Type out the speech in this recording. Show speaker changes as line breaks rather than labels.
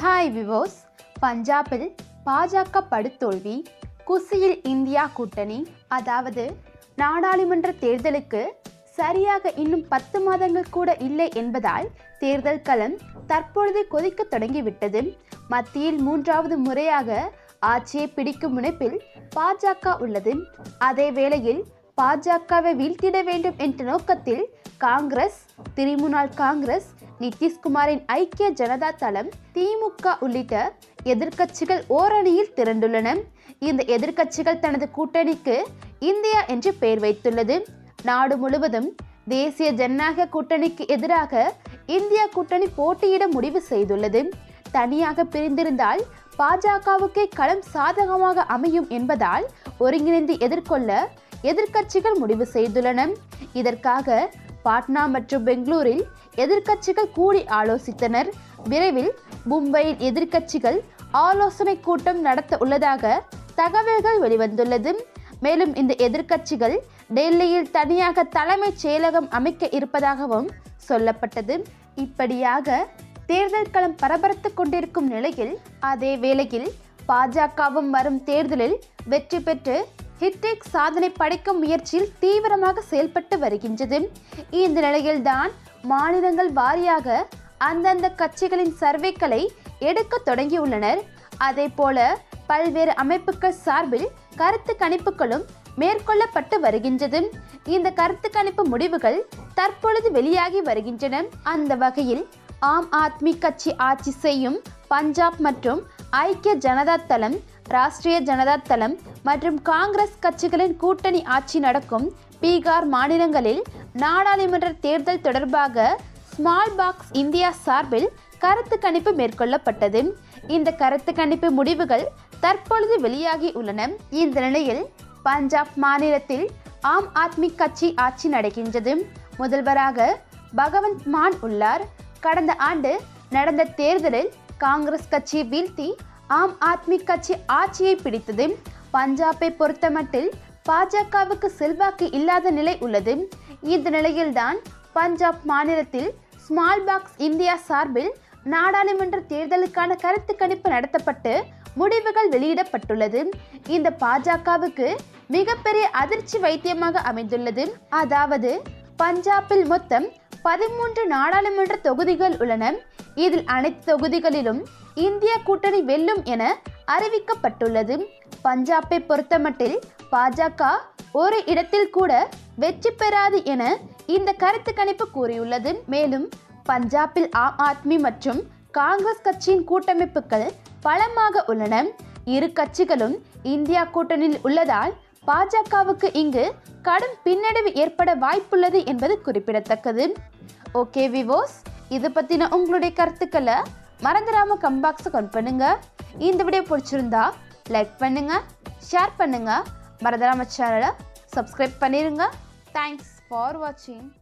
hi விவோஸ் பஞ்சாபில் பாஜக படுதோல்வி குசியில் இந்தியா கூட்டணி அதாவது நாடாளுமன்ற தேர்தலுக்கு சரியாக இன்னும் பத்து மாதங்கள் கூட இல்லை என்பதால் தேர்தல் களம் தற்பொழுது கொதிக்க தொடங்கிவிட்டது மத்தியில் மூன்றாவது முறையாக ஆட்சியை பிடிக்கும் முனைப்பில் பாஜக உள்ளது அதே வேளையில் பாஜகவை வீழ்த்திட வேண்டும் என்ற நோக்கத்தில் காங்கிரஸ் திரிமுனாள் காங்கிரஸ் நிதிஷ்குமாரின் ஐக்கிய ஜனதா தளம் திமுக உள்ளிட்ட எதிர்க்கட்சிகள் ஓரணியில் திரண்டுள்ளன இந்த எதிர்க்கட்சிகள் தனது கூட்டணிக்கு இந்தியா என்று பெயர் வைத்துள்ளது நாடு முழுவதும் தேசிய ஜனநாயக கூட்டணிக்கு எதிராக இந்தியா கூட்டணி போட்டியிட முடிவு செய்துள்ளது தனியாக பிரிந்திருந்தால் பாஜகவுக்கே களம் சாதகமாக அமையும் என்பதால் ஒருங்கிணைந்து எதிர்கொள்ள எதிர்க்கட்சிகள் முடிவு செய்துள்ளன இதற்காக பாட்னா மற்றும் பெங்களூரில் எதிர்க்கட்சிகள் கூடி ஆலோசித்தனர் விரைவில் மும்பையில் எதிர்க்கட்சிகள் ஆலோசனை கூட்டம் நடத்த உள்ளதாக தகவல்கள் வெளிவந்துள்ளது மேலும் இந்த எதிர்க்கட்சிகள் டெல்லியில் தனியாக தலைமைச் செயலகம் அமைக்க இருப்பதாகவும் சொல்லப்பட்டது இப்படியாக தேர்தல் களம் பரபரத்துக் கொண்டிருக்கும் நிலையில் அதே வேளையில் பாஜகவும் வரும் தேர்தலில் வெற்றி பெற்று ஹிட்டெக் சாதனை படைக்கும் முயற்சியில் தீவிரமாக செயல்பட்டு வருகின்றது இந்த நிலையில்தான் மாநிலங்கள் வாரியாக அந்தந்த கட்சிகளின் சர்வேக்களை எடுக்க தொடங்கியுள்ளனர் அதே போல பல்வேறு அமைப்புகள் சார்பில் கருத்து கணிப்புகளும் மேற்கொள்ளப்பட்டு வருகின்றது இந்த கருத்து கணிப்பு முடிவுகள் தற்பொழுது வெளியாகி வருகின்றன அந்த வகையில் ஆம் ஆத்மி கட்சி ஆட்சி செய்யும் பஞ்சாப் மற்றும் ஐக்கிய ஜனதா தளம் ராஷ்டிரிய ஜனதா தளம் மற்றும் காங்கிரஸ் கட்சிகளின் கூட்டணி ஆட்சி நடக்கும் பீகார் மாநிலங்களில் நாடாளுமன்ற தேர்தல் தொடர்பாக ஸ்மால் பாக்ஸ் இந்தியா சார்பில் கருத்து கணிப்பு மேற்கொள்ளப்பட்டது இந்த கருத்து கணிப்பு முடிவுகள் தற்பொழுது வெளியாகி உள்ளன இந்த நிலையில் பஞ்சாப் மாநிலத்தில் ஆம் ஆத்மி கட்சி ஆட்சி நடக்கின்றது முதல்வராக பகவந்த் மான் உள்ளார் கடந்த ஆண்டு நடந்த தேர்தலில் காங்கிரஸ் கட்சியை வீழ்த்தி ஆம் ஆத்மி கட்சி ஆட்சியை பிடித்தது பஞ்சாபை பொறுத்தமட்டில் பாஜகவுக்கு செல்வாக்கு இல்லாத நிலை உள்ளது இந்த நிலையில்தான் பஞ்சாப் மாநிலத்தில் ஸ்மால் பாக்ஸ் இந்தியா சார்பில் நாடாளுமன்ற தேர்தலுக்கான கருத்து கணிப்பு நடத்தப்பட்டு முடிவுகள் வெளியிடப்பட்டுள்ளது இந்த பாஜகவுக்கு மிகப்பெரிய அதிர்ச்சி வைத்தியமாக அமைந்துள்ளது அதாவது பஞ்சாபில் மொத்தம் பதிமூன்று நாடாளுமன்ற தொகுதிகள் உள்ளன இதில் அனைத்து தொகுதிகளிலும் இந்திய கூட்டணி வெல்லும் என அறிவிக்கப்பட்டுள்ளது பஞ்சாபை பொறுத்தமட்டில் பாஜக ஒரு இடத்தில் கூட வெற்றி பெறாது என இந்த கருத்து கணிப்பு கூறியுள்ளது மேலும் பஞ்சாபில் ஆம் ஆத்மி மற்றும் காங்கிரஸ் கட்சியின் கூட்டமைப்புகள் பலமாக உள்ளன இரு கட்சிகளும் இந்தியா கூட்டணியில் உள்ளதால் பாஜகவுக்கு இங்கு கடும் பின்னடைவு ஏற்பட வாய்ப்புள்ளது என்பது குறிப்பிடத்தக்கது ஓகே விவோஸ் இது பற்றின உங்களுடைய கருத்துக்களை மறந்துடாம கம்பாக்ஸை கொண்டு பண்ணுங்க இந்த வீடியோ பிடிச்சிருந்தா லைக் பண்ணுங்க ஷேர் பண்ணுங்க மறந்துடாம சேனலை சப்ஸ்கிரைப் பண்ணிடுங்க தேங்க்ஸ் ஃபார் வாட்சிங்